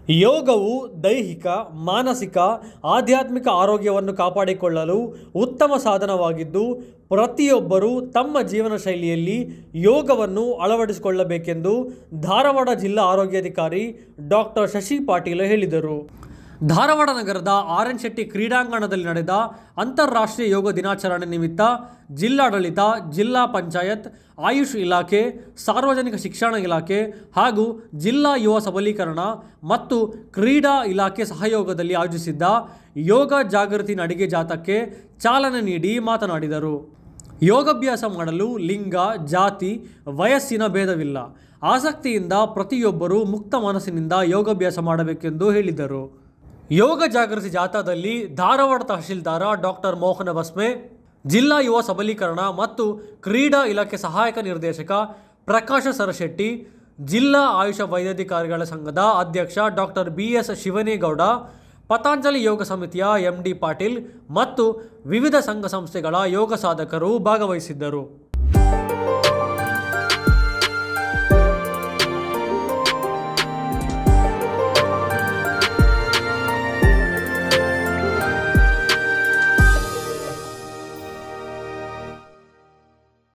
ಯೋಗವು ದೈಹಿಕ ಮಾನಸಿಕ ಆಧ್ಯಾತ್ಮಿಕ ಆರೋಗ್ಯವನ್ನು ಕಾಪಾಡಿಕೊಳ್ಳಲು ಉತ್ತಮ ಸಾಧನವಾಗಿದ್ದು ಪ್ರತಿಯೊಬ್ಬರೂ ತಮ್ಮ ಜೀವನ ಶೈಲಿಯಲ್ಲಿ ಯೋಗವನ್ನು ಅಳವಡಿಸಿಕೊಳ್ಳಬೇಕೆಂದು ಧಾರವಾಡ ಜಿಲ್ಲಾ ಆರೋಗ್ಯಾಧಿಕಾರಿ ಡಾಕ್ಟರ್ ಶಶಿ ಪಾಟೀಲ ಹೇಳಿದರು ಧಾರವಾಡ ನಗರದ ಆರ್ ಎನ್ ಶೆಟ್ಟಿ ಕ್ರೀಡಾಂಗಣದಲ್ಲಿ ನಡೆದ ಅಂತಾರಾಷ್ಟ್ರೀಯ ಯೋಗ ದಿನಾಚರಣೆ ನಿಮಿತ್ತ ಜಿಲ್ಲಾಡಳಿತ ಜಿಲ್ಲಾ ಪಂಚಾಯತ್ ಆಯುಷ್ ಇಲಾಖೆ ಸಾರ್ವಜನಿಕ ಶಿಕ್ಷಣ ಇಲಾಖೆ ಹಾಗೂ ಜಿಲ್ಲಾ ಯುವ ಸಬಲೀಕರಣ ಮತ್ತು ಕ್ರೀಡಾ ಇಲಾಖೆ ಸಹಯೋಗದಲ್ಲಿ ಆಯೋಜಿಸಿದ್ದ ಯೋಗ ಜಾಗೃತಿ ನಡಿಗೆ ಜಾಥಾಕ್ಕೆ ಚಾಲನೆ ನೀಡಿ ಮಾತನಾಡಿದರು ಯೋಗಾಭ್ಯಾಸ ಮಾಡಲು ಲಿಂಗ ಜಾತಿ ವಯಸ್ಸಿನ ಭೇದವಿಲ್ಲ ಆಸಕ್ತಿಯಿಂದ ಪ್ರತಿಯೊಬ್ಬರೂ ಮುಕ್ತ ಮನಸ್ಸಿನಿಂದ ಯೋಗಾಭ್ಯಾಸ ಮಾಡಬೇಕೆಂದು ಹೇಳಿದರು ಯೋಗ ಜಾಗೃತಿ ಜಾಥಾದಲ್ಲಿ ಧಾರವಾಡ ತಹಶೀಲ್ದಾರ ಡಾಕ್ಟರ್ ಮೋಹನ ಬಸ್ಮೆ ಜಿಲ್ಲಾ ಯುವ ಸಬಲೀಕರಣ ಮತ್ತು ಕ್ರೀಡಾ ಇಲಾಖೆ ಸಹಾಯಕ ನಿರ್ದೇಶಕ ಪ್ರಕಾಶ ಸರಶೆಟ್ಟಿ ಜಿಲ್ಲಾ ಆಯುಷ ವೈದ್ಯಾಧಿಕಾರಿಗಳ ಸಂಘದ ಅಧ್ಯಕ್ಷ doctor B S Shivanegowda Patanjali Yoga ಸಮಿತಿಯ ಎಂ ಡಿ ಪಾಟೀಲ್ ಮತ್ತು ವಿವಿಧ ಸಂಘ ಸಂಸ್ಥೆಗಳ ಯೋಗ ಸಾಧಕರು ಭಾಗವಹಿಸಿದ್ದರು